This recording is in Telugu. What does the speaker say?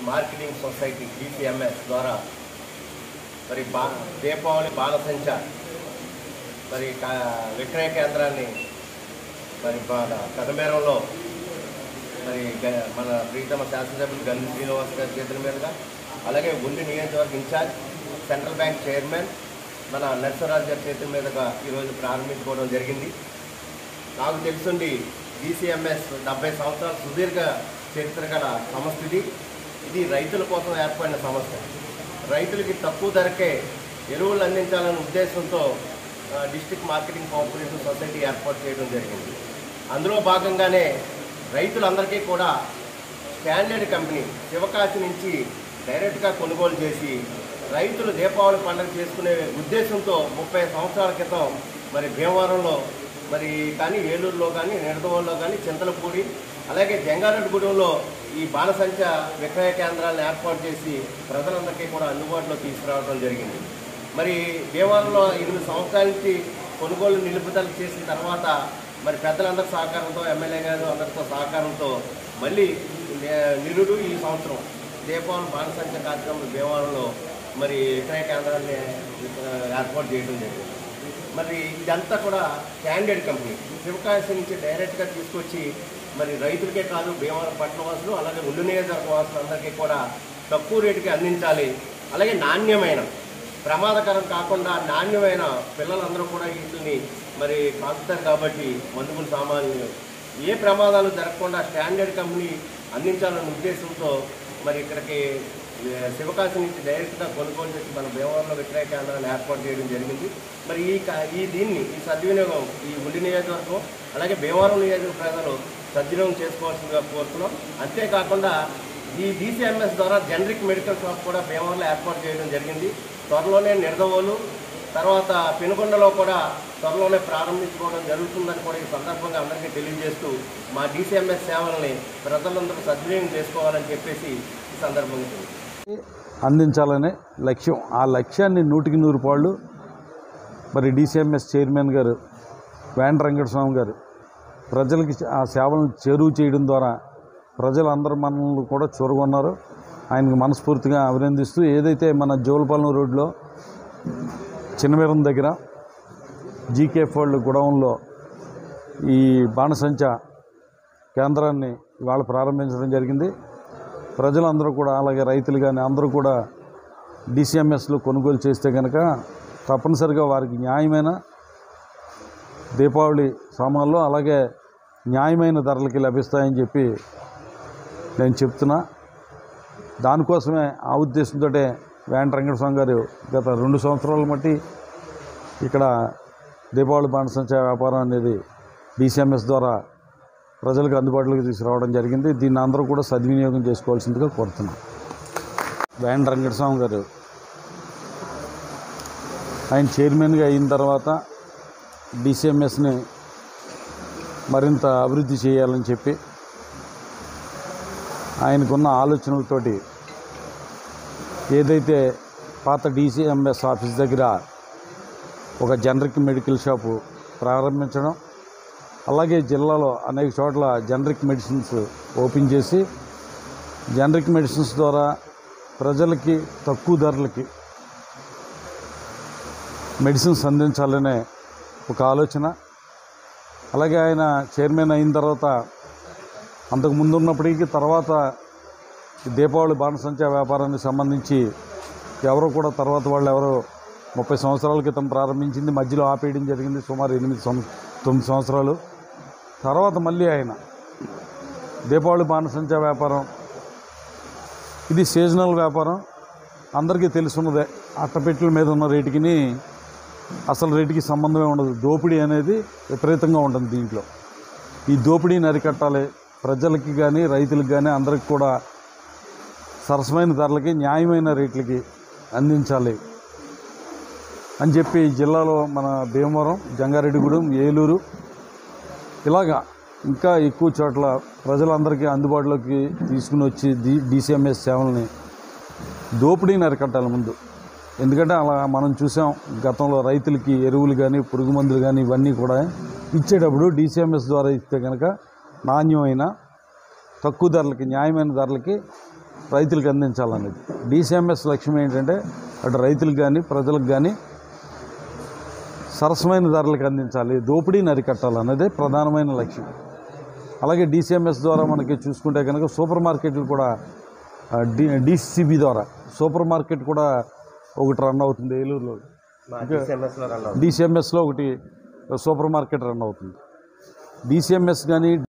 మార్కెటింగ్ సొసైటీ డిసిఎంఎస్ ద్వారా మరి బా దీపావళి బాలసంచ మరి కా- విక్రయ కేంద్రాన్ని మరి మన కథమేరంలో మరి గ- మన ప్రీతమ శాసనసభ్యులు గల్లి శ్రీనివాస్ గారి చేతుల మీదుగా అలాగే ఉండి నియోజకవర్గ ఇన్ఛార్జ్ సెంట్రల్ బ్యాంక్ చైర్మన్ మన నరసరాజు గారి చేతుల మీదుగా ఈరోజు ప్రారంభించుకోవడం జరిగింది నాకు తెలుసుండి డిసిఎంఎస్ డెబ్బై సంవత్సరాల సుదీర్ఘ చరిత్ర గల సంస్థ ఇది ఇది రైతుల కోసం ఏర్పడిన సంస్థ రైతులకి తక్కువ ధరకే ఎరువులు అందించాలనే ఉద్దేశంతో ఆ, డిస్ట్రిక్ట్ మార్కెటింగ్ కోఆపరేటివ్ సొసైటీ ఏర్పాటు చేయడం జరిగింది అందులో భాగంగానే రైతులందరికీ కూడా స్టాండర్డ్ కంపెనీ శివకాశి నుంచి డైరెక్ట్గా కొనుగోలు చేసి రైతులు దీపావళి పండుగ చేసుకునే ఉద్దేశంతో ముప్పై సంవత్సరాల క్రితం మరి భీమవరంలో మరి కానీ ఏలూరులో కానీ నిడదవోల్లో కానీ చింతలపూడి అలాగే జంగారెడ్డిగూడెంలో ఈ బాణసంచ విక్రయ కేంద్రాలను ఏర్పాటు చేసి ప్రజలందరికీ కూడా అందుబాటులో తీసుకురావడం జరిగింది మరి భీమవరంలో ఎనిమిది సంవత్సరాల నుంచి కొనుగోలు నిలుపుదల చేసిన తర్వాత మరి పెద్దలందరి సహకారంతో ఎమ్మెల్యే గారు అందరితో సహకారంతో మళ్ళీ నే- నిరుడు ఈ సంవత్సరం దీపావళి బాణసంచ కార్యక్రమం భీమవరంలో మరి విక్రయ కేంద్రాన్ని ఆ, ఏర్పాటు చేయడం జరిగింది మరి ఇదంతా కూడా స్టాండర్డ్ కంపెనీ శివకాశి నుంచి డైరెక్ట్గా తీసుకొచ్చి మరి రైతులకే కాదు భీమవరం పట్టణ వాసులు అలాగే ఉల్లు నియోజకవర్గ వాసులు అందరికీ కూడా తక్కువ రేటుకి అందించాలి అలాగే నాణ్యమైన ప్రమాదకరం కాకుండా నాణ్యమైన పిల్లలందరూ కూడా వీటిని మరి కాల్చుతారు కాబట్టి మందుగుల సామాన్లు ఏ ప్రమాదాలు జరగకుండా స్టాండర్డ్ కంపెనీ అందించాలనే ఉద్దేశంతో మరి ఇక్కడికి ఏ, శివకాశి నుంచి డైరెక్ట్గా కొనుగోలు చేసి మన భీమవరంలో విక్రయ కేంద్రాన్ని ఏర్పాటు చేయడం జరిగింది మరి ఈ క- ఈ దీన్ని ఈ సద్వినియోగం ఈ ఉల్లి నియోజకవర్గం అలాగే భీమవరం నియోజకవర్గ ప్రజలు సద్వినియోగం చేసుకోవాల్సిందిగా కోరుతున్నాం అంతేకాకుండా ఈ డీసీఎంఎస్ ద్వారా జనరిక్ మెడికల్ షాప్ కూడా భీమవరంలో ఏర్పాటు చేయడం జరిగింది త్వరలోనే నిర్దవోలు తర్వాత పెనుగొండలో కూడా త్వరలోనే ప్రారంభించుకోవడం జరుగుతుందని కూడా ఈ సందర్భంగా అందరికీ తెలియజేస్తూ మా డీసీఎంఎస్ సేవల్ని ప్రజలందరూ సద్వినియోగం చేసుకోవాలని చెప్పేసి ఈ సందర్భంగా తెలియజేస్తున్నాం. అందించాలనే లక్ష్యం ఆ లక్ష్యాన్ని నూటికి నూరు పాళ్ళు మరి డిసిఎంఎస్ చైర్మన్ గారు వేండ వెంకటస్వామి గారు ప్రజలకి ఆ సేవలను చేరువ చేయడం ద్వారా ప్రజలందరూ మనల్ని కూడా చూరగొన్నారు ఆయనకు మనస్ఫూర్తిగా అభినందిస్తూ ఏదైతే మన జోలపాలెం రోడ్లో చిన్నవీరం దగ్గర జీకే ఫోల్డ్ గొడవంలో ఈ బాణసంచ కేంద్రాన్ని ఇవాళ ప్రారంభించడం జరిగింది ప్రజలందరూ కూడా అలాగే రైతులు కానీ అందరూ కూడా డిసిఎంఎస్లో కొనుగోలు చేస్తే కనుక తప్పనిసరిగా వారికి న్యాయమైన దీపావళి సామాన్లు అలాగే న్యాయమైన ధరలకి లభిస్తాయని చెప్పి నేను చెప్తున్నా దానికోసమే ఆ ఉద్దేశంతో వేంట వెంకటస్వామి గారు గత రెండు సంవత్సరాల మట్టి ఇక్కడ దీపావళి బాణసంచ వ్యాపారం అనేది డిసిఎంఎస్ ద్వారా ప్రజలకు అందుబాటులోకి తీసుకురావడం జరిగింది దీన్ని అందరూ కూడా సద్వినియోగం చేసుకోవాల్సిందిగా కోరుతున్నాం వేండ వెంకటస్వామి గారు ఆయన చైర్మన్గా అయిన తర్వాత డిసిఎంఎస్ని మరింత అభివృద్ధి చేయాలని చెప్పి ఆయనకున్న ఆలోచనలతోటి ఏదైతే పాత డిసిఎంఎస్ ఆఫీస్ దగ్గర ఒక జనరిక్ మెడికల్ షాపు ప్రారంభించడం అలాగే జిల్లాలో అనేక చోట్ల జనరిక్ మెడిసిన్స్ ఓపెన్ చేసి జనరిక్ మెడిసిన్స్ ద్వారా ప్రజలకి తక్కువ ధరలకి మెడిసిన్స్ అందించాలనే ఒక ఆలోచన అలాగే ఆయన చైర్మన్ అయిన తర్వాత అంతకు ముందు ఉన్నప్పటికీ తర్వాత ఈ దీపావళి బాణసంచా వ్యాపారానికి సంబంధించి ఎవరు కూడా తర్వాత వాళ్ళు ఎవరో ముప్పై సంవత్సరాల క్రితం ప్రారంభించింది మధ్యలో ఆపేయడం జరిగింది సుమారు ఎనిమిది సం తొమ్మిది సంవత్సరాలు తర్వాత మళ్ళీ ఆయన దీపావళి బాణసంచా వ్యాపారం ఇది సీజనల్ వ్యాపారం అందరికీ తెలుసున్నదే అట్టపెట్టెల మీద ఉన్న రేటుకిని అసలు రేటుకి సంబంధమే ఉండదు దోపిడీ అనేది విపరీతంగా ఉంటుంది దీంట్లో ఈ దోపిడీని అరికట్టాలి ప్రజలకి కానీ రైతులకు కానీ అందరికి కూడా సరసమైన ధరలకి న్యాయమైన రేట్లకి అందించాలి అని చెప్పి ఈ జిల్లాలో మన భీమవరం జంగారెడ్డిగూడెం ఏలూరు ఇలాగా ఇంకా ఎక్కువ చోట్ల ప్రజలందరికీ అందుబాటులోకి తీసుకుని వచ్చి డి డిసిఎంఎస్ సేవల్ని దోపిడీని అరికట్టాలి ముందు ఎందుకంటే అలా మనం చూసాం గతంలో రైతులకి ఎరువులు కానీ పురుగు మందులు కానీ ఇవన్నీ కూడా ఇచ్చేటప్పుడు డిసిఎంఎస్ ద్వారా ఇస్తే కనుక నాణ్యమైన తక్కువ ధరలకి న్యాయమైన ధరలకి రైతులకు అందించాలనేది డీసీఎంఎస్ లక్ష్యం ఏంటంటే అటు రైతులకు కానీ ప్రజలకు కానీ సరసమైన ధరలకు అందించాలి దోపిడీని అరికట్టాలన్నదే ప్రధానమైన లక్ష్యం అలాగే డీసీఎంఎస్ ద్వారా మనకి చూసుకుంటే కనుక సూపర్ మార్కెట్లు కూడా ఆ, డి డిసిబి ద్వారా సూపర్ మార్కెట్ కూడా ఒకటి రన్ అవుతుంది ఏలూరులో మా డిసిఎంఎస్లో రన్ అవుతుంది డిసిఎంఎస్లో ఒకటి సూపర్ మార్కెట్ రన్ అవుతుంది డిసిఎంఎస్ కానీ